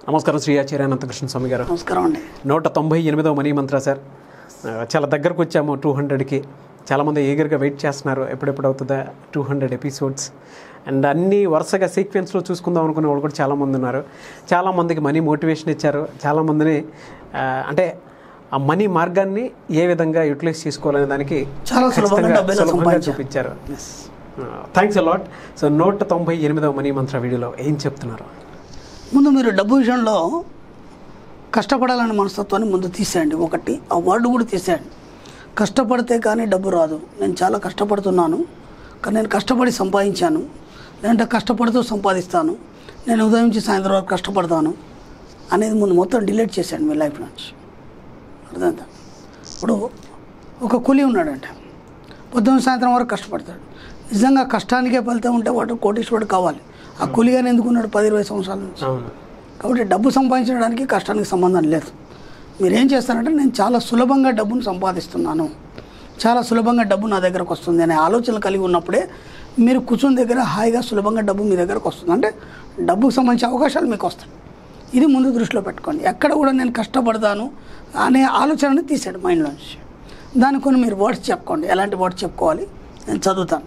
నమస్కారం శ్రీ ఆచార్య అనంతకృష్ణ స్వామి గారు నమస్కారం అండి నూట తొంభై ఎనిమిదవ మనీ మంత్ర సార్ ఆ, చాలా దగ్గరకు వచ్చాము టూ హండ్రెడ్కి చాలామంది ఈగర్గా వెయిట్ చేస్తున్నారు ఎప్పుడెప్పుడు అవుతుందా టూ హండ్రెడ్ ఎపిసోడ్స్ అండ్ అన్ని వరుసగా సీక్వెన్స్లో చూసుకుందాం అనుకునే వాళ్ళు కూడా చాలామంది ఉన్నారు చాలామందికి మనీ మోటివేషన్ ఇచ్చారు చాలామందిని ఆ, అంటే ఆ మనీ మార్గాన్ని ఏ విధంగా యూటిలైజ్ చేసుకోవాలనే దానికి చాలా సులభంగా ఖచ్చితంగా డబ్బు ఎలా సులభంగా సంపాదించాలి. చూపించారు థ్యాంక్స్ అలాట్ సో నూట తొంభై ఎనిమిదవ మనీ మంత్ర వీడియోలో ఏం చెప్తున్నారు ముందు మీరు డబ్బు విషయంలో కష్టపడాలనే మనస్తత్వాన్ని ముందు తీసేయండి ఒకటి ఆ వర్డ్ కూడా తీసేయండి కష్టపడితే కానీ డబ్బు రాదు నేను చాలా కష్టపడుతున్నాను కానీ నేను కష్టపడి సంపాదించాను లేదంటే కష్టపడుతూ సంపాదిస్తాను నేను ఉదయం నుంచి సాయంత్రం వరకు కష్టపడతాను అనేది ముందు మొత్తం డిలీట్ చేసేయండి మీ లైఫ్ నుంచి అర్థమైందా ఇప్పుడు ఒక కూలీ ఉన్నాడంటే పొద్దున్న సాయంత్రం వరకు కష్టపడతాడు నిజంగా కష్టానికే ఫలితం ఉంటే వాడు కోటీశ్వరుడు కావాలి ఆ కూలీగానే ఎందుకున్నాడు పది ఇరవై సంవత్సరాల నుంచి అవును కాబట్టి డబ్బు సంపాదించడానికి కష్టానికి సంబంధం లేదు మీరు ఏం చేస్తారంటే నేను చాలా సులభంగా డబ్బును సంపాదిస్తున్నాను చాలా సులభంగా డబ్బు నా దగ్గరకు వస్తుంది అనే ఆలోచనలు కలిగి ఉన్నప్పుడే మీరు కూర్చుని దగ్గర హాయిగా సులభంగా డబ్బు మీ దగ్గరకు వస్తుంది అంటే డబ్బుకు సంబంధించిన అవకాశాలు మీకు వస్తాయి ఇది ముందు దృష్టిలో పెట్టుకోండి ఎక్కడ కూడా నేను కష్టపడతాను అనే ఆలోచనని తీసాడు మైండ్లోంచి దానికి కొన్ని మీరు వర్డ్స్ చెప్పుకోండి ఎలాంటి వర్డ్స్ చెప్పుకోవాలి నేను చదువుతాను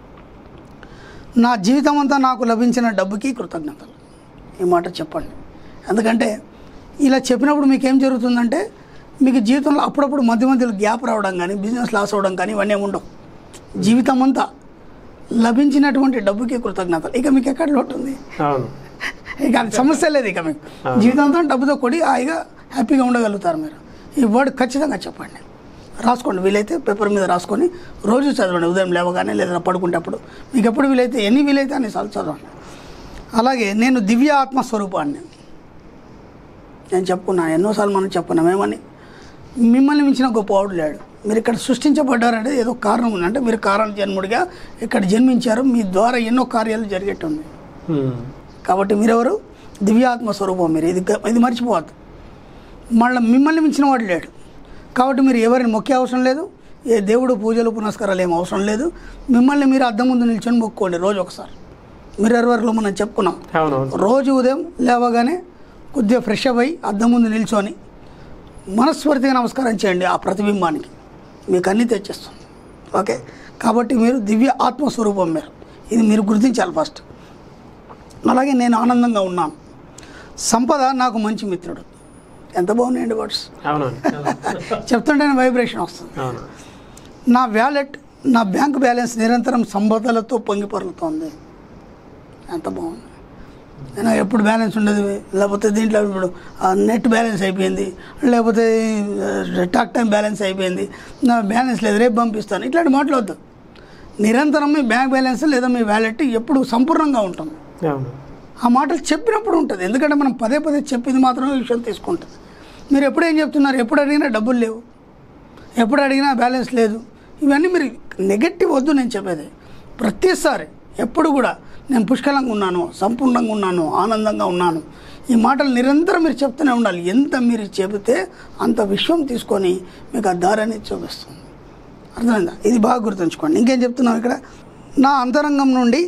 నా జీవితం అంతా నాకు లభించిన డబ్బుకి కృతజ్ఞతలు ఈ మాట చెప్పండి ఎందుకంటే ఇలా చెప్పినప్పుడు మీకు ఏం జరుగుతుందంటే మీకు జీవితంలో అప్పుడప్పుడు మధ్య మధ్యలో గ్యాప్ రావడం కానీ బిజినెస్ లాస్ అవ్వడం కానీ ఇవన్నీ ఏమి ఉండవు జీవితం అంతా లభించినటువంటి డబ్బుకి కృతజ్ఞతలు ఇక మీకు ఎక్కడ లోటు ఉంది అవును ఇక అది సమస్య లేదు ఇక మీకు జీవితంతో డబ్బుతో కొడి హాయిగా హ్యాపీగా ఉండగలుగుతారు మీరు ఈ వర్డ్ ఖచ్చితంగా చెప్పండి రాసుకోండి వీలైతే పేపర్ మీద రాసుకొని రోజు చదవండి ఉదయం లేవగానే లేదా పడుకుంటేప్పుడు మీకు ఎప్పుడు వీలైతే ఎన్ని వీలైతే అన్నిసార్లు చదవండి అలాగే నేను దివ్య ఆత్మ స్వరూపాన్ని నేను చెప్పుకున్నాను ఎన్నోసార్లు మనం చెప్పుకున్నాం ఏమని మిమ్మల్ని మించిన గొప్పవాడు లేడు మీరు ఇక్కడ సృష్టించబడ్డారంటే ఏదో కారణం ఉంది అంటే మీరు కారణ జన్ముడిగా ఇక్కడ జన్మించారు మీ ద్వారా ఎన్నో కార్యాలు జరిగేట్టుంది Hmm. కాబట్టి మీరెవరు దివ్యాత్మ స్వరూపం మీరు ఇది గ- ఇది మర్చిపోవద్దు మళ్ళీ మిమ్మల్ని మించిన వాడు లేడు కాబట్టి మీరు ఎవరిని మొక్కే అవసరం లేదు ఏ దేవుడు పూజలు పునస్కారాలు ఏం అవసరం లేదు మిమ్మల్ని మీరు అద్దం ముందు నిల్చొని మొక్కుకోండి రోజు ఒకసారి మిర్రర్ వర్క్లో మనం చెప్పుకున్నాం అవునవును రోజు ఉదయం లేవగానే కొద్దిగా ఫ్రెష్ అప్ అయ్యి అద్దం ముందు నిల్చొని మనస్ఫూర్తిగా నమస్కారం చేయండి ఆ ప్రతిబింబానికి మీకు అన్నీ తెచ్చేస్తుంది ఓకే కాబట్టి మీరు దివ్య ఆత్మస్వరూపం మీరు ఇది మీరు గుర్తించాలి ఫస్ట్ అలాగే నేను ఆనందంగా ఉన్నాను సంపద నాకు మంచి మిత్రుడు ఎంత బాగున్నాయండి వర్డ్స్ అవునవును చెప్తుంటేనే వైబ్రేషన్ వస్తుంది అవును నా వ్యాలెట్ నా బ్యాంక్ బ్యాలెన్స్ నిరంతరం సంపదలతో పొంగిపొరులుతోంది ఎంత బాగుంది నేను ఎప్పుడు బ్యాలెన్స్ ఉండదు లేకపోతే దీంట్లో ఇప్పుడు నెట్ బ్యాలెన్స్ అయిపోయింది లేకపోతే టాక్ టైం బ్యాలెన్స్ అయిపోయింది నా బ్యాలెన్స్ లేదు రేపు పంపిస్తాను ఇట్లాంటి మాటలు వద్దు నిరంతరం మీ బ్యాంక్ బ్యాలెన్స్ లేదా మీ వ్యాలెట్ ఎప్పుడు సంపూర్ణంగా ఉంటుంది అవును ఆ మాటలు చెప్పినప్పుడు ఉంటుంది ఎందుకంటే మనం పదే పదే చెప్పింది మాత్రమే విషయం తీసుకుంటుంది మీరు ఎప్పుడు ఏం చెప్తున్నారు ఎప్పుడు అడిగినా డబ్బులు లేవు ఎప్పుడు అడిగినా బ్యాలెన్స్ లేదు ఇవన్నీ మీరు నెగటివ్ వద్దు నేను చెప్పేది ప్రతిసారి ఎప్పుడు కూడా నేను పుష్కలంగా ఉన్నాను సంపూర్ణంగా ఉన్నాను ఆనందంగా ఉన్నాను ఈ మాటలు నిరంతరం మీరు చెప్తూనే ఉండాలి ఎంత మీరు చెబితే అంత విశ్వం తీసుకొని మీకు ఆ దారాన్ని చూపిస్తుంది అర్థమైందా ఇది బాగా గుర్తుంచుకోండి ఇంకేం చెప్తున్నాం ఇక్కడ నా అంతరంగం నుండి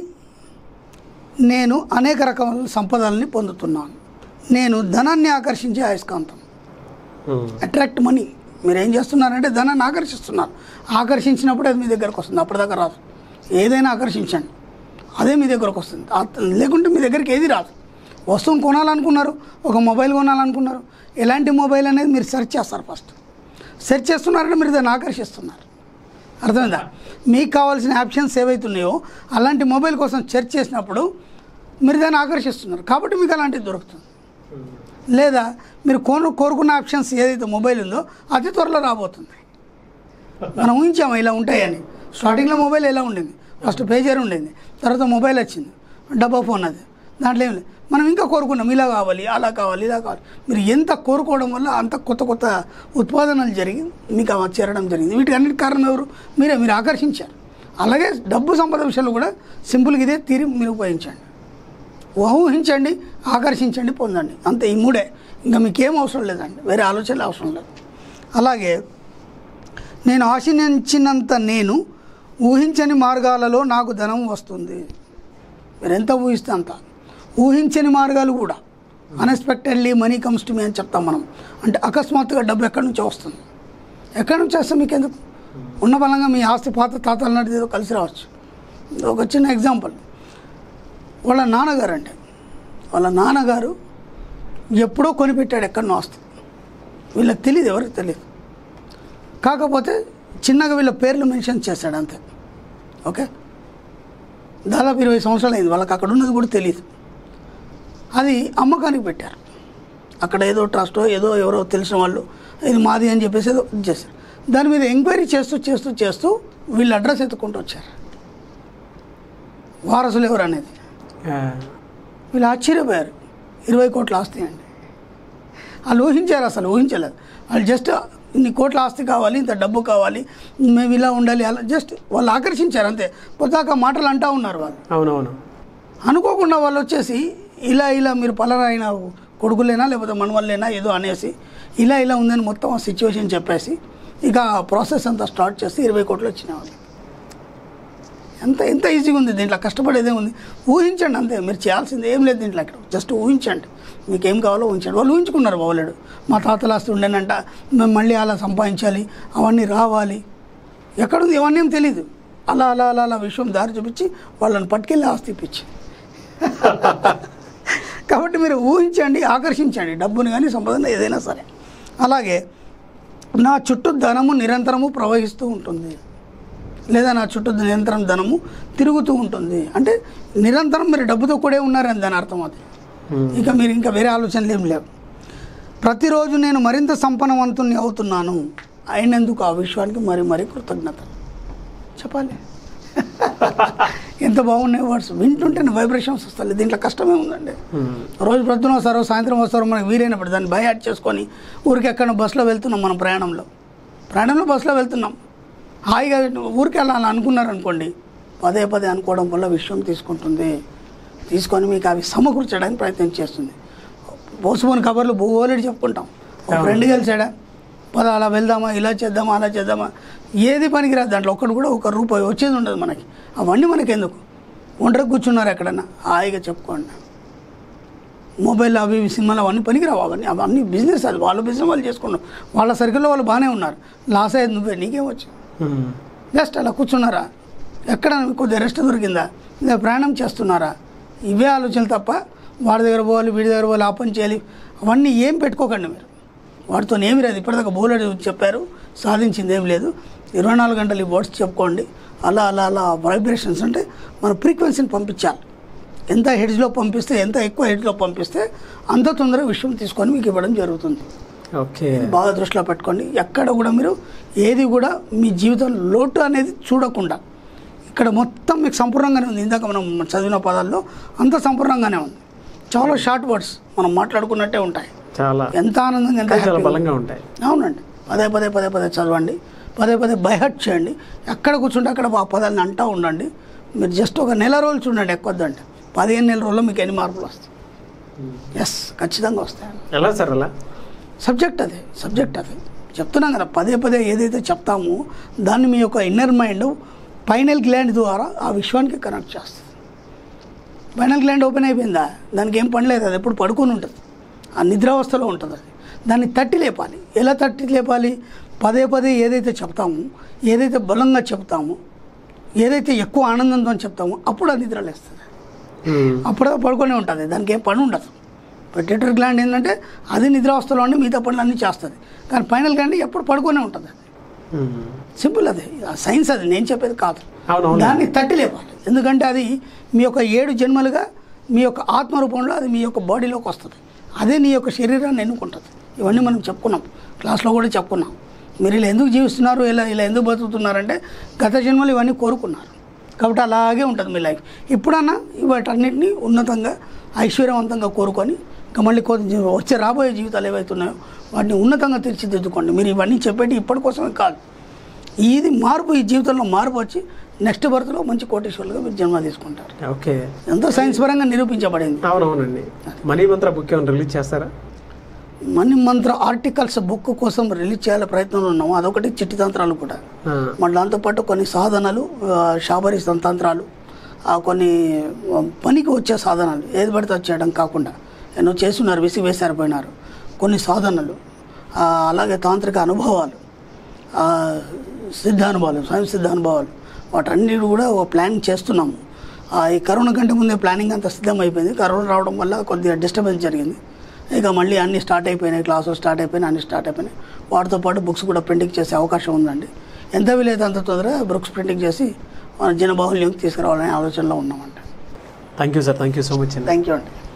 నేను అనేక రకముల సంపదల్ని పొందుతున్నాను నేను ధనాన్ని ఆకర్షించే అయస్కాంతం Hmm. అట్రాక్ట్ మనీ మీరు ఏం చేస్తున్నారంటే ధనాన్ని ఆకర్షిస్తున్నారు ఆకర్షించినప్పుడు అది మీ దగ్గరకు వస్తుంది అప్పటిదాకా రాదు ఏదైనా ఆకర్షించండి అదే మీ దగ్గరకు వస్తుంది ఆ- లేకుంటే మీ దగ్గరికి ఏది రాదు వస్తువుని కొనాలనుకున్నారు ఒక మొబైల్ కొనాలనుకున్నారు ఎలాంటి మొబైల్ అనేది మీరు సెర్చ్ చేస్తారు ఫస్ట్ సెర్చ్ చేస్తున్నారంటే మీరు దాన్ని ఆకర్షిస్తున్నారు అర్థమైందా మీకు కావాల్సిన ఆప్షన్స్ ఏవైతున్నాయో అలాంటి మొబైల్ కోసం సెర్చ్ చేసినప్పుడు మీరు దాన్ని ఆకర్షిస్తున్నారు కాబట్టి మీకు అలాంటిది దొరుకుతుంది లేదా మీరు కోరు కోరుకున్న ఆప్షన్స్ ఏదైతే మొబైల్ ఉందో అతి త్వరలో రాబోతుంది మనం ఊహించాము ఇలా ఉంటాయని స్టార్టింగ్లో మొబైల్ ఎలా ఉండింది ఫస్ట్ పేజర్ ఉండింది తర్వాత మొబైల్ వచ్చింది డబ్బా ఫోన్ అది దాంట్లో ఏం లేదు మనం ఇంకా కోరుకున్నాం ఇలా కావాలి అలా కావాలి ఇలా కావాలి మీరు ఎంత కోరుకోవడం వల్ల అంత కొత్త కొత్త ఉత్పాదనలు జరిగి మీకు అవి చేరడం జరిగింది వీటికి అన్నిటి కారణం ఎవరు మీరే మీరు ఆకర్షించారు అలాగే డబ్బు సంపద విషయంలో కూడా సింపుల్గా ఇదే తీరి మీరు ఉపయోగించండి ఊహించండి ఆకర్షించండి పొందండి అంతే ఈ మూడే ఇంకా మీకేం అవసరం లేదండి వేరే ఆలోచనలు అవసరం లేదు అలాగే నేను ఆశించినంత నేను ఊహించని మార్గాలలో నాకు ధనం వస్తుంది మీరు ఎంత ఊహిస్తే అంత ఊహించని మార్గాలు కూడా unexpectedly money comes to me అని చెప్తాం మనం అంటే అకస్మాత్తుగా డబ్బు ఎక్కడి నుంచో వస్తుంది ఎక్కడి నుంచి వస్తే మీకు ఎందుకు ఉన్న బలంగా మీ ఆస్తి పాత తాతల నాటిది ఏదో కలిసి రావచ్చు ఒక చిన్న ఎగ్జాంపుల్ వాళ్ళ నాన్నగారు అంటే వాళ్ళ నాన్నగారు ఎప్పుడో కొనిపెట్టాడు ఎక్కడనో ఆస్తి వీళ్ళకి తెలియదు ఎవరికి తెలియదు కాకపోతే చిన్నగా వీళ్ళ పేర్లు మెన్షన్ చేశాడు అంతే ఓకే దాదాపు ఇరవై సంవత్సరాలు అయింది వాళ్ళకి అక్కడ ఉన్నది కూడా తెలియదు అది అమ్మకానికి పెట్టారు అక్కడ ఏదో ట్రస్టో ఏదో ఎవరో తెలిసిన వాళ్ళు ఇది మాది అని చెప్పేసి ఏదో ఇది చేశారు దాని మీద ఎంక్వైరీ చేస్తూ చేస్తూ చేస్తూ వీళ్ళు అడ్రస్ ఎత్తుకుంటూ వచ్చారు వారసులు ఎవరు అనేది ఆ, వీళ్ళు ఆశ్చర్యపోయారు ఇరవై కోట్ల ఆస్తి అండి వాళ్ళు ఊహించారు అసలు ఊహించలేదు వాళ్ళు జస్ట్ ఇన్ని కోట్ల ఆస్తి కావాలి ఇంత డబ్బు కావాలి మేము ఇలా ఉండాలి అలా జస్ట్ వాళ్ళు ఆకర్షించారు అంతే పొద్దాక మాటలు అంటా ఉన్నారు వాళ్ళు అవునవును అనుకోకుండా వాళ్ళు వచ్చేసి ఇలా ఇలా మీరు పలరైన కొడుకులేనా లేకపోతే మనవల్లేనా ఏదో అనేసి ఇలా ఇలా ఉందని మొత్తం ఆ సిచ్యువేషన్ చెప్పేసి ఇక ఆ ప్రాసెస్ అంతా స్టార్ట్ చేసి ఇరవై కోట్లు వచ్చినాయి వాళ్ళకి ఎంత ఎంత ఈజీగా ఉంది దీంట్లో కష్టపడేదే ఉంది ఊహించండి అంతే మీరు చేయాల్సింది ఏం లేదు దీంట్లో అక్కడ జస్ట్ ఊహించండి మీకు ఏం కావాలో ఊహించండి వాళ్ళు ఊహించుకున్నారు బావలేడు మా తాతలు ఆస్తి ఉండేనంట మేము మళ్ళీ అలా సంపాదించాలి అవన్నీ రావాలి ఎక్కడుంది ఇవన్నీ ఏం తెలీదు అలా అలా అలా అలా విషయం దారి చూపించి వాళ్ళని పట్టుకెళ్ళి ఆస్తి ఇప్పించి కాబట్టి మీరు ఊహించండి ఆకర్షించండి డబ్బుని కానీ సంపదన ఏదైనా సరే అలాగే నా చుట్టూ ధనము నిరంతరము ప్రవహిస్తూ ఉంటుంది లేదా నా చుట్టూ నిరంతరం ధనము తిరుగుతూ ఉంటుంది అంటే నిరంతరం మీరు డబ్బుతో కూడా ఉన్నారని దాని అర్థం అది ఇక మీరు ఇంకా వేరే ఆలోచనలు ఏం లేవు ప్రతిరోజు నేను మరింత సంపన్నవంతుని అవుతున్నాను అయినందుకు ఆ విశ్వానికి మరి మరి కృతజ్ఞత చెప్పాలి ఎంత బాగున్నాయి వర్డ్స్ వింటుంటేనే వైబ్రేషన్స్ వస్తాయి దీంట్లో కష్టమే ఉందండి రోజు ప్రొద్దున వస్తారో సాయంత్రం వస్తారో మనకి వీలైనప్పుడు దాన్ని బై యాడ్ చేసుకొని ఊరికి ఎక్కడ బస్సులో వెళ్తున్నాం మనం ప్రయాణంలో ప్రయాణంలో బస్సులో వెళ్తున్నాం హాయిగా ఊరికి వెళ్ళాలని అనుకున్నారనుకోండి పదే పదే అనుకోవడం వల్ల విషయం తీసుకుంటుంది తీసుకొని మీకు అవి సమకూర్చడానికి ప్రయత్నం చేస్తుంది పోసుకొని కబర్లు బోలేడు చెప్పుకుంటాం ఒక ఫ్రెండ్ కలిసాడా పద అలా వెళ్దామా ఇలా చేద్దామా అలా చేద్దామా ఏది పనికిరాదు దాంట్లో ఒక్కటి కూడా ఒక రూపాయి వచ్చేది ఉండదు మనకి అవన్నీ మనకి ఎందుకు ఒంటరి కూర్చున్నారు ఎక్కడన్నా హాయిగా చెప్పుకోండి మొబైల్ అవి ఇవి సినిమాలు అవన్నీ పనికిరావు అవన్నీ అవన్నీ బిజినెస్ అది వాళ్ళ బిజినెస్ వాళ్ళు చేసుకున్నారు వాళ్ళ సర్కిల్లో వాళ్ళు బాగానే ఉన్నారు లాస్ అయ్యేది నువ్వే నీకేమొచ్చు ఉమ్. జస్ట్ అలా కూర్చున్నారా ఎక్కడ కొద్దిగా రెస్ట్ దొరికిందా లేదా ప్రయాణం చేస్తున్నారా ఇవే ఆలోచనలు తప్ప వాడి దగ్గర పోవాలి వీడి దగ్గర పోవాలి ఆ పని చేయాలి అవన్నీ ఏం పెట్టుకోకండి మీరు వాటితో ఏమి లేదు ఇప్పటిదాకా బోలెడు చెప్పారు సాధించింది ఏం లేదు ఇరవై నాలుగు గంటలు ఈ వర్డ్స్ చెప్పుకోండి అలా అలా అలా వైబ్రేషన్స్ అంటే మన ఫ్రీక్వెన్సీని పంపించాలి ఎంత హెడ్స్లో పంపిస్తే ఎంత ఎక్కువ హెడ్స్లో పంపిస్తే అంత తొందరగా విషయం తీసుకొని మీకు ఇవ్వడం జరుగుతుంది ఓకే బాగా దృష్టిలో పెట్టుకోండి ఎక్కడ కూడా మీరు ఏది కూడా మీ జీవితం లోటు అనేది చూడకుండా ఇక్కడ మొత్తం మీకు సంపూర్ణంగానే ఉంది ఇందాక మనం చదివిన పదాల్లో అంత సంపూర్ణంగానే ఉంది చాలా షార్ట్ వర్డ్స్ మనం మాట్లాడుకున్నట్టే ఉంటాయి చాలా ఎంత ఆనందంగా ఎంత చాలా హ్యాపీగా బలంగా ఉంటాయి అవునండి పదే పదే పదే పదే చదవండి పదే పదే బైహట్ చేయండి ఎక్కడ కూర్చుంటే అక్కడ ఆ పదాన్ని అంటూ ఉండండి మీరు జస్ట్ ఒక నెల రోజులు చూడండి ఎక్కువద్దంటే పదిహేను నెలల రోజుల్లో మీకు ఎన్ని మార్పులు వస్తాయి ఎస్ ఖచ్చితంగా వస్తాయి ఎలా సార్ అలా సబ్జెక్ట్ అదే సబ్జెక్ట్ అదే చెప్తున్నాం కదా పదే పదే ఏదైతే చెప్తామో దాన్ని మీ యొక్క ఇన్నర్ మైండ్ పైనల్ గ్లాండ్ ద్వారా ఆ విశ్వానికి కనెక్ట్ చేస్తుంది పైనల్ గ్లాండ్ ఓపెన్ అయిపోయిందా దానికి ఏం పని లేదు అది ఎప్పుడు పడుకొని ఉంటుంది ఆ నిద్రావస్థలో ఉంటుంది అది దాన్ని తట్టి లేపాలి ఎలా తట్టి లేపాలి పదే పదే ఏదైతే చెప్తామో ఏదైతే బలంగా చెప్తామో ఏదైతే ఎక్కువ ఆనందంతో చెప్తామో అప్పుడు అది నిద్రలేస్తుంది ఉమ్. అప్పుడు పడుకొని ఉంటుంది దానికి ఏం పని ఉండదు పెటేటరీ గ్లాండ్ ఏంటంటే అది నిద్రావస్థలో ఉండి మిగతా పనులన్నీ చేస్తుంది కానీ ఫైనల్ గ్లాండ్ ఎప్పుడు పడుకొనే ఉంటుంది అది ఉమ్. సింపుల్ అది ఆ సైన్స్ అది నేను చెప్పేది కాదు అవునవును. దాన్ని తట్టి లేపాలి ఎందుకంటే అది మీ యొక్క ఏడు జన్మలుగా మీ యొక్క ఆత్మ రూపంలో అది మీ యొక్క బాడీలోకి వస్తుంది అదే నీ యొక్క శరీరాన్ని ఎన్నుకుంటుంది ఇవన్నీ మనం చెప్పుకున్నాం క్లాస్లో కూడా చెప్పుకున్నాం మీరు ఇలా ఎందుకు జీవిస్తున్నారు ఇలా ఇలా ఎందుకు బతుకుతున్నారంటే గత జన్మలు ఇవన్నీ కోరుకున్నారు కాబట్టి అలాగే ఉంటుంది మీ లైఫ్ ఇప్పుడన్నా వాటన్నిటిని ఉన్నతంగా ఐశ్వర్యవంతంగా కోరుకొని ఇంకా మళ్ళీ కొద్ది వచ్చే రాబోయే జీవితాలు ఏవైతే ఉన్నాయో వాటిని ఉన్నతంగా తీర్చిదిద్దుకోండి మీరు ఇవన్నీ చెప్పేటి ఇప్పటి కోసమే కాదు ఇది మార్పు ఈ జీవితంలో మార్పు వచ్చి నెక్స్ట్ బర్త్లో మంచి కోటేశ్వరులుగా మీరు జన్మ తీసుకుంటారు ఓకే ఎంతో సైన్స్ పరంగా నిరూపించబడింది అవునవునండి మనీ మంత్ర బుక్ ఏమైనా రిలీజ్ చేస్తారా మణి మంత్ర ఆర్టికల్స్ బుక్ కోసం రిలీజ్ చేయాల ప్రయత్నంలో ఉన్నాము అదొకటి చిట్టి తంత్రాలు కూడా ఆ, మరి దాంతోపాటు కొన్ని సాధనలు ఆ, షాబరి తంత్రాలు ఆ, కొన్ని ఆ, పనికి వచ్చే సాధనాలు ఏది పడితే అది చేయడం కాకుండా ఎన్నో చేస్తున్నారు విసిగి వేసారిపోయినారు కొన్ని సాధనలు ఆ, అలాగే తాంత్రిక అనుభవాలు ఆ, సిద్ధానుభవాలు స్వయం సిద్ధానుభవాలు వాటన్నిటి కూడా ఒక ప్లానింగ్ చేస్తున్నాము ఆ, ఈ కరోనా కంటే ముందే ప్లానింగ్ అంతా సిద్ధం అయిపోయింది కరోనా రావడం వల్ల కొద్దిగా డిస్టర్బెన్స్ జరిగింది ఇక మళ్ళీ అన్నీ స్టార్ట్ అయిపోయినాయి క్లాసులు స్టార్ట్ అయిపోయినాయి అన్నీ స్టార్ట్ అయిపోయినాయి వాటితో పాటు బుక్స్ కూడా ప్రింటింగ్ చేసే అవకాశం ఉందండి ఎంత వీలైతే అంత తొందరగా బుక్స్ ప్రింటింగ్ చేసి మన జనబాహుల్యంకి తీసుకురావాలనే ఆలోచనలో ఉన్నామంట thank you sir thank you so much అండి థ్యాంక్ యూ అండి